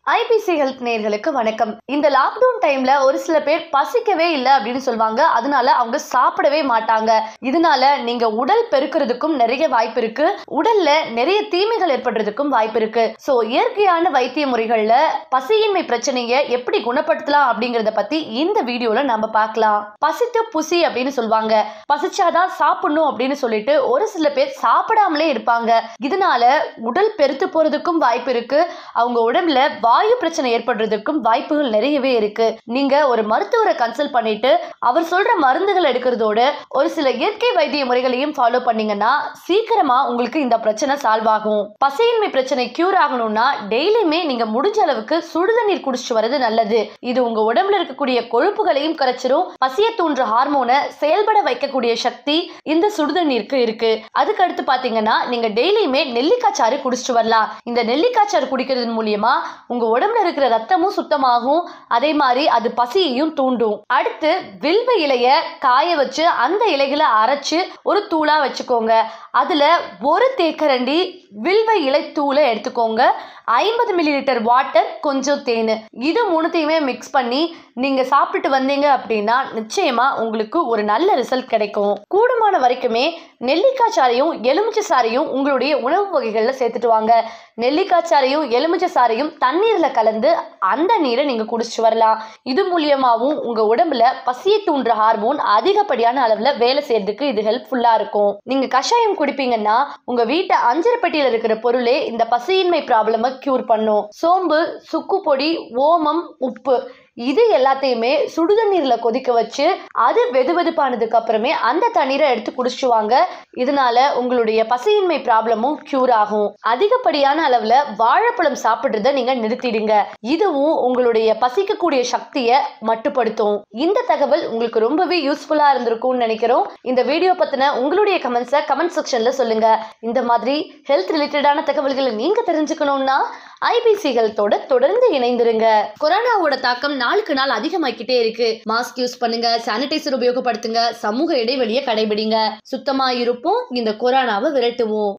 IBC health நேர்களுக்கு வணக்கம் இந்த லாக்டவுன் டைம்ல ஒரு சில பேர் பசிக்கவே இல்லை அப்படின்னு சொல்லுவாங்க அதனால அவங்க சாப்பிடவே மாட்டாங்க இதனால நீங்க உடல் பெருக்கிறதுக்கும் நிறைய வாய்ப்பு இருக்கு உடல்ல நிறைய தீமைகள் ஏற்படுறதுக்கும் வாய்ப்பு இருக்கு சோ இயற்கையான வைத்திய முறைகள்ல பசியின்மை பிரச்சனையை எப்படி குணப்படுத்தலாம் அப்படிங்கறத பத்தி இந்த வீடியோல நம்ம பார்க்கலாம் பசித்து புசி அப்படின்னு சொல்லுவாங்க பசிச்சாதான் சாப்பிடணும் அப்படின்னு சொல்லிட்டு ஒரு சில பேர் சாப்பிடாமலே இருப்பாங்க இதனால உடல் பெருத்து போறதுக்கும் வாய்ப்பு இருக்கு அவங்க உடம்புல வாயு பிரச்சனை ஏற்படுறதுக்கும் வாய்ப்புகள் நிறையவே இருக்கு நீங்க ஒரு மருத்துவரை கன்சல்ட் பண்ணிட்டு அவர் சொல்ற மருந்துகள் எடுக்கிறதோட ஒரு சில இயற்கை வைத்திய முறைகளையும் ஃபாலோ பண்ணீங்கன்னா சீக்கிரமா உங்களுக்கு இந்த பிரச்சனை சால்வ் ஆகும் பசையின்மை பிரச்சனை கியூர் ஆகணும்னா டெய்லியுமே நீங்க முடிஞ்ச அளவுக்கு சுடுதண்ணீர் குடிச்சிட்டு வர்றது நல்லது இது உங்க உடம்புல இருக்கக்கூடிய கொழுப்புகளையும் கரைச்சிரும் பசிய தூண்டுற ஹார்மோனை செயல்பட வைக்கக்கூடிய சக்தி இந்த சுடுதண்ணீருக்கு இருக்கு அதுக்கு அடுத்து பாத்தீங்கன்னா நீங்க டெய்லியுமே நெல்லிக்காய் சாறு குடிச்சிட்டு வரலாம் இந்த நெல்லிக்காய் சாறு குடிக்கிறது மூலியமா உங்க உடம்புல இருக்கிற ரத்தமும் சுத்தமாகும் அதே மாதிரி அது பசியையும் தூண்டும் அடுத்து வில்வ இலைய காய வச்சு அந்த இலைகளை அரைச்சு ஒரு தூளா வச்சுக்கோங்க அதுல ஒரு தேக்கரண்டி வில்வ இலை தூளை எடுத்துக்கோங்க ஐம்பது மில்லி லிட்டர் வாட்டர் கொஞ்சம் தேன் இது மூணுத்தையுமே மிக்ஸ் பண்ணி நீங்க சாப்பிட்டு வந்தீங்க அப்படின்னா நிச்சயமா உங்களுக்கு ஒரு நல்ல ரிசல்ட் கிடைக்கும் கூடுமான வரைக்குமே நெல்லிக்காய் சாறையும் எலுமிச்சை சாறையும் உங்களுடைய உணவு வகைகளில் சேர்த்துட்டு வாங்க நெல்லிக்காய் சாறையும் எலுமிச்சை சாறையும் தண்ணீர்ல கலந்து அந்த நீரை நீங்க குடிச்சிட்டு வரலாம் இது மூலியமாவும் உங்க உடம்புல பசியை தூண்டுற ஹார்மோன் அதிகப்படியான அளவுல வேலை செய்யறதுக்கு இது ஹெல்ப்ஃபுல்லா இருக்கும் நீங்க கஷாயம் குடிப்பீங்கன்னா உங்க வீட்டை அஞ்சரை பெட்டியில இருக்கிற பொருளே இந்த பசியின்மை ப்ராப்ளமை கியூர் பண்ணும் சோம்பு சுக்கு பொடி ஓமம் உப்பு இது எல்லாத்தையுமே சுடுதண்ணீர்ல கொதிக்க வச்சு அது வெது வெதுப்பானதுக்கு அப்புறமே அந்த தண்ணீரை எடுத்து குடிச்சுவாங்க இதனால உங்களுடைய பசியின்மை ப்ராப்ளமும் கியூர் ஆகும் அதிகப்படியான அளவுல வாழைப்பழம் சாப்பிடுறத நீங்க நிறுத்திடுங்க இதுவும் உங்களுடைய பசிக்கக்கூடிய சக்தியை மட்டுப்படுத்தும் இந்த தகவல் உங்களுக்கு ரொம்பவே யூஸ்ஃபுல்லா இருந்திருக்கும்னு நினைக்கிறோம் இந்த வீடியோ பத்தின உங்களுடைய கமெண்ட்ஸை கமெண்ட் செக்ஷன்ல சொல்லுங்க இந்த மாதிரி ஹெல்த் ரிலேட்டடான தகவல்களை நீங்க தெரிஞ்சுக்கணும்னா ஐபிசி ஹெல்த்தோட தொடர்ந்து இணைந்திருங்க கொரோனாவோட தாக்கம் நாளுக்கு நாள் அதிகமாக்கிட்டே இருக்கு மாஸ்க் யூஸ் பண்ணுங்க சானிடைசர் உபயோகப்படுத்துங்க சமூக இடைவெளியை கடைபிடிங்க சுத்தமா இருப்போம் இந்த கொரோனாவை விரட்டுவோம்